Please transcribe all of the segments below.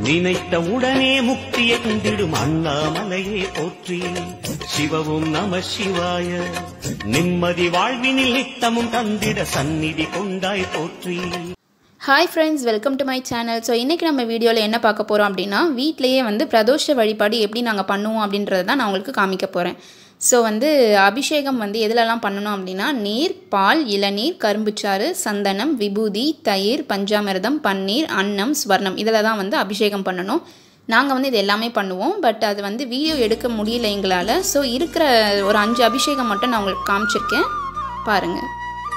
நினைத்த உடனே முக்தியை கண்டிடும் அண்ணாமலையே போற்றி சிவவும் நம சிவாய நிம்மதி வாழ்வினில் நித்தமும் தந்திட சந்நிதி கொண்டாய் போற்றி hi friends welcome to my channel so இன்றைக்கி நம்ம வீடியோவில் என்ன பார்க்க போகிறோம் அப்படின்னா வீட்டிலேயே வந்து பிரதோஷ வழிபாடு எப்படி நாங்கள் பண்ணுவோம் அப்படின்றத தான் நான் உங்களுக்கு காமிக்க போகிறேன் ஸோ வந்து அபிஷேகம் வந்து எதுலலாம் பண்ணணும் அப்படின்னா நீர் பால் இளநீர் கரும்புச்சாறு சந்தனம் விபூதி தயிர் பஞ்சாமிர்தம் பன்னீர் அன்னம் ஸ்வர்ணம் இதில் தான் வந்து அபிஷேகம் பண்ணணும் நாங்கள் வந்து இது எல்லாமே பண்ணுவோம் பட் அது வந்து வீடியோ எடுக்க முடியல எங்களால் ஸோ இருக்கிற ஒரு அஞ்சு அபிஷேகம் மட்டும் நான் உங்களுக்கு காமிச்சிருக்கேன் பாருங்கள்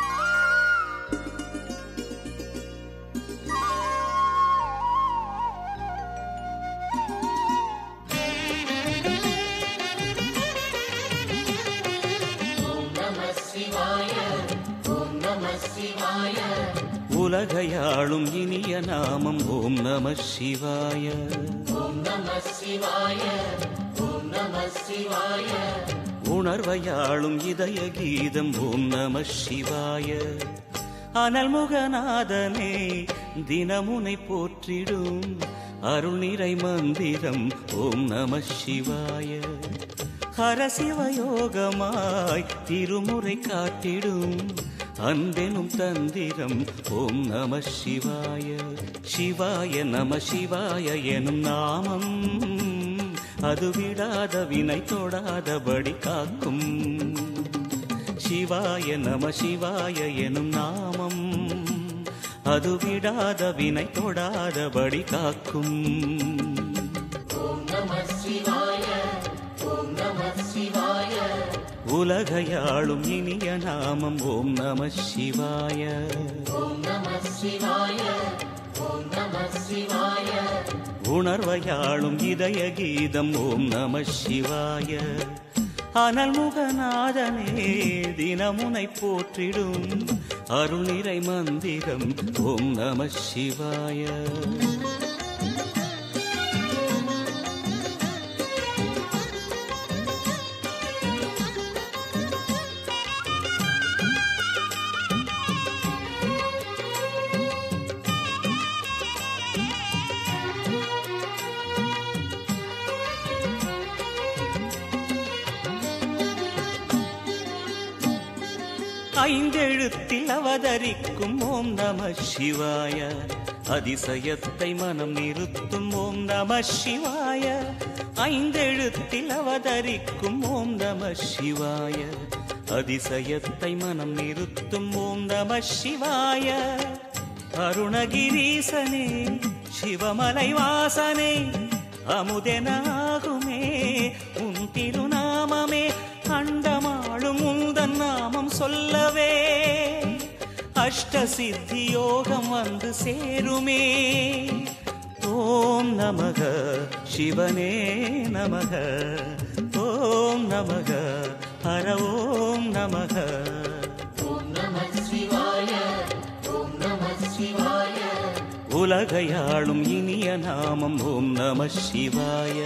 உலகையாளும் இனிய நாமம் ஓம் நம சிவாய உணர்வையாளும் இதய கீதம் ஓம் நம சிவாய அனல்முகநாதனே தினமுனை போற்றிடும் அருள்நிறை மந்திரம் ஓம் நம சிவாய ஹரசிவயோகமாய் திருமுறை காட்டிடும் அன்பெனும் தந்திரம் ஓம் நம சிவாய சிவாய நம சிவாய எனும் நாமம் அது விடாத வினை தொடாதபடி காக்கும் சிவாய நம சிவாய எனும் நாமம் அது விடாத வினை தொடாதபடி காக்கும் உலகையாளும் இனிய நாமம் ஓம் நம சிவாய உணர்வையாளும் இதய கீதம் ஓம் நம சிவாய அனல்முகநாதனே தினமுனை போற்றிடும் அருள்நிறை மந்திரம் ஓம் நம சிவாய ஐந்தெழுத்தில் அவதரிக்கும் ஓம் நம சிவாய அதிசயத்தை மனம் நிறுத்தும் ஓம் நம சிவாய ஐந்தெழுத்தில் அவதரிக்கும் ஓம் நம சிவாய அதிசயத்தை மனம் நிறுத்தும் ஓம் நம சிவாய அருணகிரீசனே சிவமலை வாசனே அமுதனாகுமே உன் திருநாமமே அண்டமாளும் உந்தன் நாமம் சொல்லவே அஷ்ட சித்தி யோகம் வந்து சேருமே ஓம் நமக சிவனே நமக ஓம் நமக ஹர ஓம் நமக உலகையாளும் இனிய நாமம் ஓம் நம சிவாய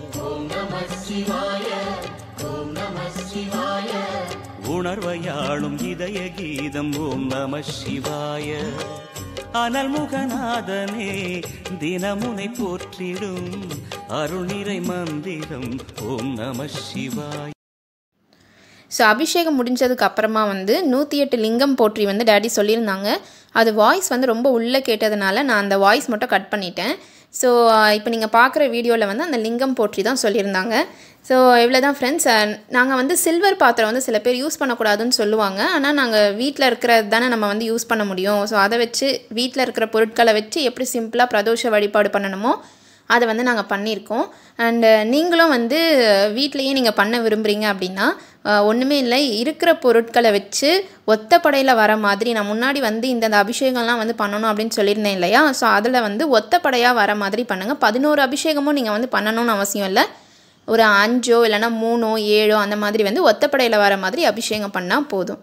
உணர்வையாளும் இதய கீதம் ஓம் நம சிவாய அனல்முகநாதனே தினமுனை போற்றிடும் அருள்நிறை மந்திரம் ஓம் நம சிவாய ஸோ அபிஷேகம் முடிஞ்சதுக்கு அப்புறமா வந்து நூற்றி எட்டு லிங்கம் போற்றி வந்து டேடி சொல்லியிருந்தாங்க அது வாய்ஸ் வந்து ரொம்ப உள்ளே கேட்டதுனால நான் அந்த வாய்ஸ் மட்டும் கட் பண்ணிட்டேன் ஸோ இப்போ நீங்கள் பார்க்குற வீடியோவில் வந்து அந்த லிங்கம் போற்றி தான் சொல்லியிருந்தாங்க ஸோ இவ்வளோ தான் ஃப்ரெண்ட்ஸ் நாங்கள் வந்து சில்வர் பாத்திரம் வந்து சில பேர் யூஸ் பண்ணக்கூடாதுன்னு சொல்லுவாங்க ஆனால் நாங்கள் வீட்டில் இருக்கிறது தானே நம்ம வந்து யூஸ் பண்ண முடியும் ஸோ அதை வச்சு வீட்டில் இருக்கிற பொருட்களை வச்சு எப்படி சிம்பிளாக பிரதோஷ வழிபாடு பண்ணணுமோ அதை வந்து நாங்கள் பண்ணியிருக்கோம் அண்டு நீங்களும் வந்து வீட்லேயே நீங்கள் பண்ண விரும்புகிறீங்க அப்படின்னா ஒன்றுமே இல்லை இருக்கிற பொருட்களை வச்சு ஒத்தப்படையில் வர மாதிரி நான் முன்னாடி வந்து இந்தந்த அபிஷேகம்லாம் வந்து பண்ணணும் அப்படின்னு சொல்லியிருந்தேன் இல்லையா ஸோ அதில் வந்து ஒத்தப்படையாக வர மாதிரி பண்ணுங்கள் பதினோரு அபிஷேகமும் நீங்கள் வந்து பண்ணணும்னு அவசியம் இல்லை ஒரு அஞ்சோ இல்லைனா மூணோ ஏழோ அந்த மாதிரி வந்து ஒத்தப்படையில் வர மாதிரி அபிஷேகம் பண்ணால் போதும்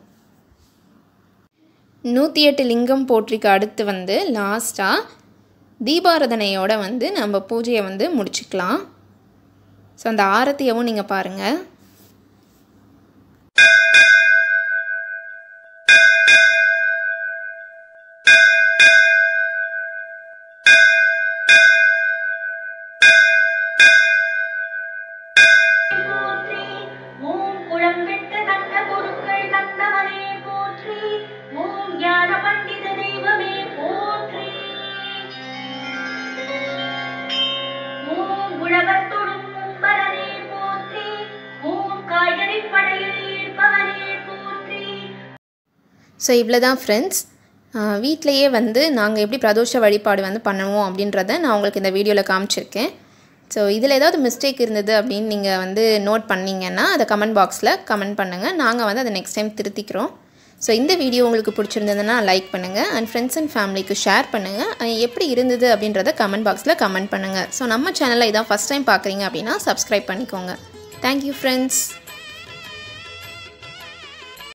நூற்றி எட்டு லிங்கம் போற்றிக்கு அடுத்து வந்து லாஸ்ட்டாக தீபாரதனையோட வந்து நம்ம பூஜையை வந்து முடிச்சுக்கலாம் ஸோ அந்த ஆரத்தியவும் நீங்கள் பாருங்கள் ஸோ இவ்வளோ தான் ஃப்ரெண்ட்ஸ் வீட்டிலையே வந்து நாங்கள் எப்படி பிரதோஷ வழிபாடு வந்து பண்ணுவோம் அப்படின்றத நான் உங்களுக்கு இந்த வீடியோவில் காமிச்சிருக்கேன் ஸோ இதில் ஏதாவது மிஸ்டேக் இருந்தது அப்படின்னு நீங்கள் வந்து நோட் பண்ணீங்கன்னா அதை கமெண்ட் பாக்ஸில் கமெண்ட் பண்ணுங்கள் நாங்கள் வந்து அதை நெக்ஸ்ட் டைம் திருத்திக்கிறோம் ஸோ இந்த வீடியோ உங்களுக்கு பிடிச்சிருந்ததுன்னா லைக் பண்ணுங்கள் அண்ட் ஃப்ரெண்ட்ஸ் அண்ட் ஃபேமிலிக்கு ஷேர் பண்ணுங்கள் எப்படி இருந்தது அப்படின்றத கமெண்ட் பாக்ஸில் கமெண்ட் பண்ணுங்கள் ஸோ நம்ம சேனலில் இதான் ஃபஸ்ட் டைம் பார்க்குறீங்க அப்படின்னா சப்ஸ்கிரைப் பண்ணிக்கோங்க தேங்க்யூ ஃப்ரெண்ட்ஸ்